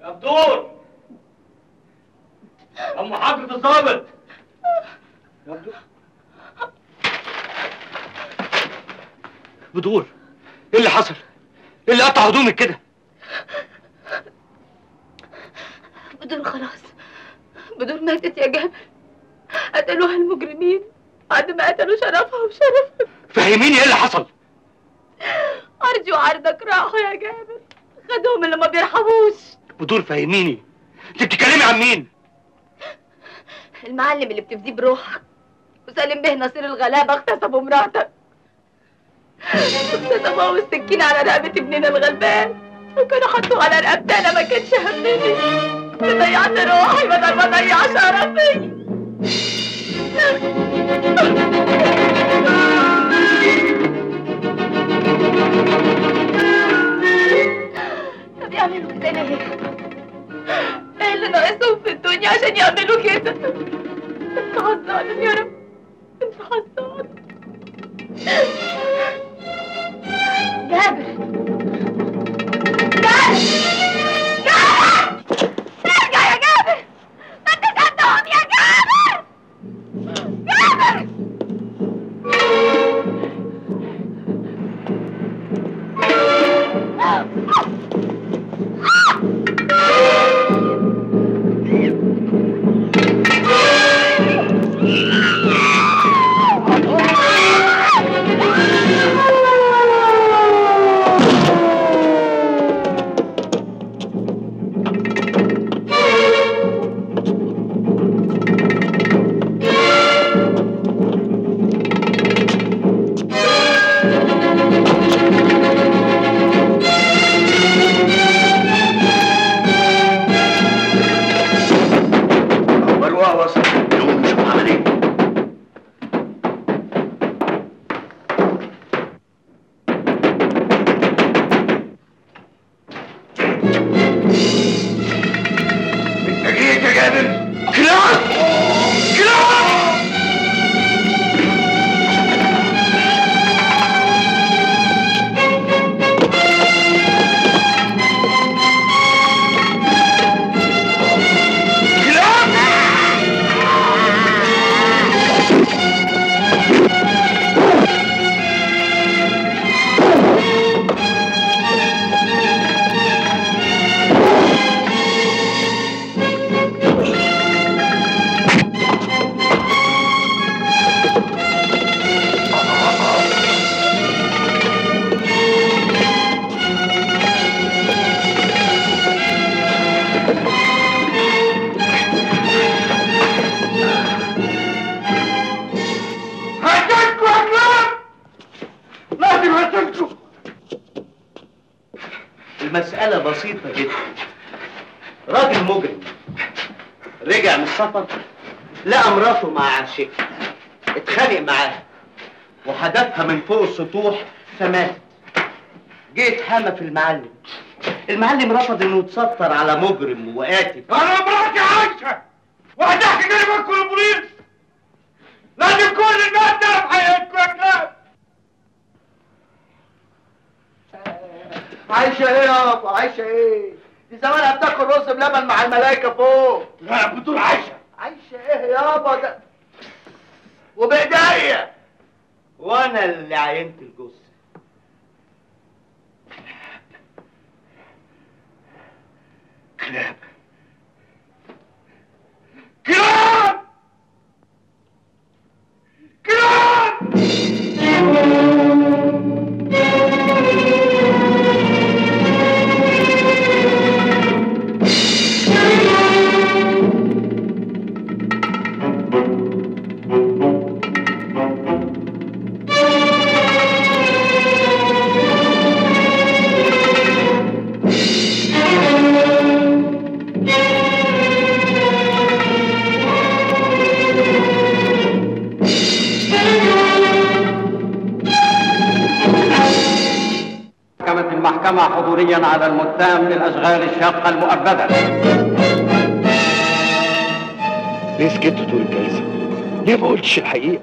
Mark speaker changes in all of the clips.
Speaker 1: يا بدور يا ام حضرة الضابط يا بدور بدور ايه اللي حصل؟ ايه اللي قطع هدومك كده؟
Speaker 2: بدور خلاص بدور ماتت يا جابر قتلوها المجرمين بعد ما قتلوا شرفها وشرفك
Speaker 1: فهميني ايه اللي حصل؟
Speaker 2: أرجو عرضك راحوا يا جابر خدوهم اللي ما بيرحموش
Speaker 1: بدور فهميني انت بتتكلمي عن مين؟
Speaker 2: المعلم اللي بتفديه بروحك وسالم به نصير الغلابة اغتصبوا مراتك اغتصبوها والسكين على رقبة ابننا الغلبان وكانوا حطوه على رقبتي انا ما كانش همني ضيعت روحي بدل ما اضيع شرفي طب يعملوا كده ليه؟ ايه اللي ناقصهم في الدنيا عشان يعملوا كده؟ انت حظاظم يا رب انت حظاظم جابر جابر جابر ارجع يا جابر ما انت صدقهم يا جابر جابر
Speaker 3: بروح وصل يوم نشوف عمل ايه انت جيت يا جابر كلاب كلاب هتنكوا يا كلاب لازم هتنكوا
Speaker 4: المسألة بسيطة جدا راجل مجرم رجع من السفر لقى مراته مع عاشق اتخانق معاها وحدفها من فوق السطوح فماتت جه اتحامى في المعلم المعلم رفض انه يتستر على مجرم وقاتل
Speaker 3: انا مراتي عايشه وهتحكي كلمه كل البوليس لازم كل الناس تعرف حقيقتكم يا كلاب
Speaker 5: عايشة ايه يابا عايشة ايه دي زمانها بتاكل رز بلبن مع الملايكة فوق
Speaker 3: لا بتقول عايشه
Speaker 5: عايشة ايه يابا ده وبايديا
Speaker 4: وانا اللي عينت الجثة
Speaker 3: كلاب كلاب كلاب
Speaker 6: حكمت المحكمة حضوريا على المتهم بالأشغال الشاقة المؤبدة
Speaker 3: ليه سكت طول الجلسه؟ ليه ما قلتش الحقيقه؟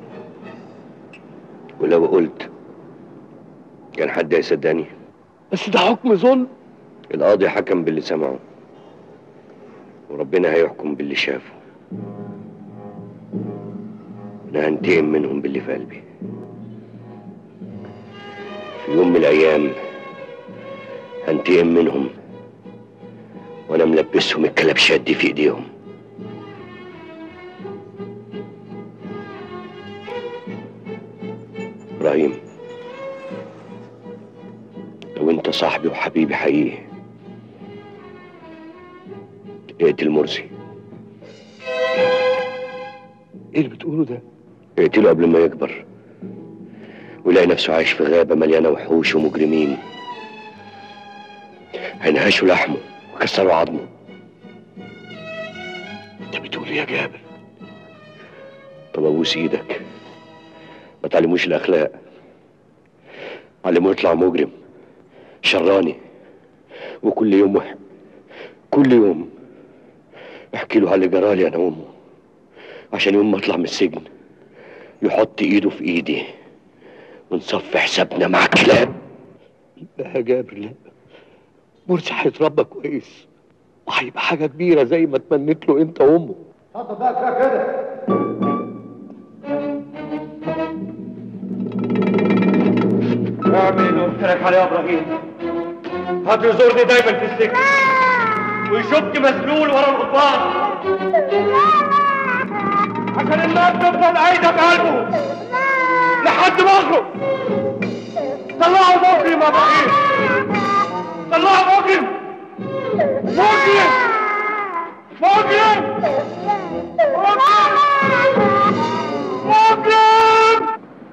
Speaker 3: ولو قلت كان حد هيصدقني
Speaker 1: بس ده حكم ظلم
Speaker 3: القاضي حكم باللي سمعه
Speaker 7: وربنا هيحكم باللي شافه انا هنتقم منهم باللي في قلبي في يوم من الايام هنتقم منهم وانا ملبسهم الكلبشات دي في ايديهم ابراهيم لو انت صاحبي وحبيبي حقيقي اقتل مرسي
Speaker 8: ايه اللي بتقوله ده؟
Speaker 7: اقتله قبل ما يكبر ويلاقي نفسه عايش في غابة مليانة وحوش ومجرمين هينهشوا لحمه وكسروا عظمه
Speaker 8: انت بتقول ايه يا جابر؟
Speaker 7: طب ابوس ايدك ما تعلموش الاخلاق علموه يطلع مجرم شراني وكل يوم وح... كل يوم احكي له على اللي جرالي انا وامه عشان يوم ما اطلع من السجن يحط ايده في ايدي ونصفي حسابنا مع الكلاب
Speaker 8: لا يا جابر لا مرسي هيتربى كويس وهيبقى حاجة كبيرة زي ما تمنيت له انت وامه
Speaker 3: اتفضل بقى كفايه كده اعمل اللي قلت لك عليه يا ابراهيم هات يزورني دايما في السجن ويشك مسلول ورا الغضبان عشان النار تفضل عايده في قلبه لحد ما اخرج طلعوا مجرم يا ابراهيم طلعوا مجرم مجرم مجرم مجرم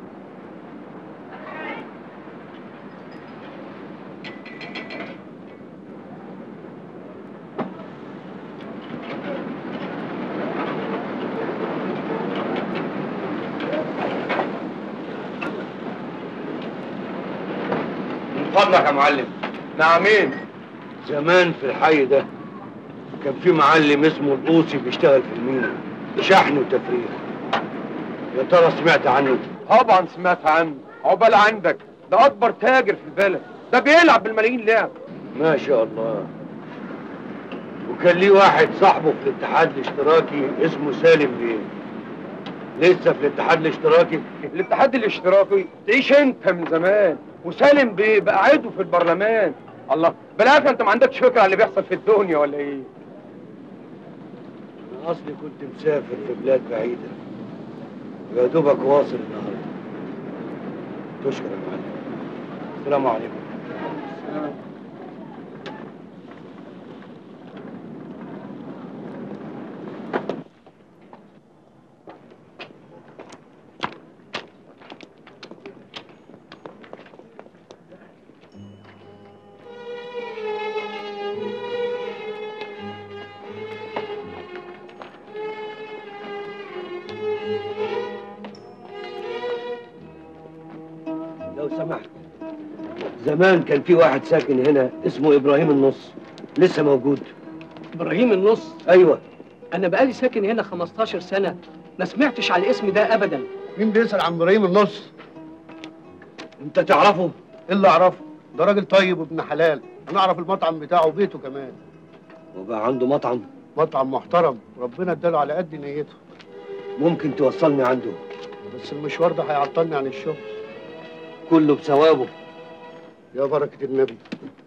Speaker 3: من فضلك يا معلم نعمين
Speaker 8: زمان في الحي ده كان في معلم اسمه القوسي بيشتغل في المينا شحن وتفريغ يا ترى سمعت عنه
Speaker 3: طبعا سمعت عنه عقبال عندك ده اكبر تاجر في البلد ده بيلعب بالملايين لعب
Speaker 8: ما شاء الله وكان ليه واحد صاحبه في الاتحاد الاشتراكي اسمه سالم بيه لسه في الاتحاد الاشتراكي
Speaker 3: الاتحاد الاشتراكي تعيش انت من زمان وسالم بيه بقى عضو في البرلمان الله بالعافيه انت ما عندكش فكره على اللي بيحصل في الدنيا ولا ايه
Speaker 8: انا اصلي كنت مسافر في بلاد بعيده يا دوبك واصل النهارده تشكر يا معلم السلام عليكم لو سمحت زمان كان في واحد ساكن هنا اسمه ابراهيم النص لسه موجود
Speaker 9: ابراهيم النص
Speaker 8: ايوه
Speaker 9: انا بقالي ساكن هنا 15 سنه ما سمعتش على الاسم ده ابدا
Speaker 5: مين بيسأل عن ابراهيم النص؟
Speaker 8: انت تعرفه
Speaker 5: اللي اعرفه ده راجل طيب وابن حلال انا اعرف المطعم بتاعه وبيته كمان
Speaker 8: وبقى عنده مطعم
Speaker 5: مطعم محترم ربنا اداله على قد نيته
Speaker 8: ممكن توصلني عنده
Speaker 5: بس المشوار ده هيعطلني عن الشغل
Speaker 8: كله بثوابه
Speaker 5: يا بركة النبي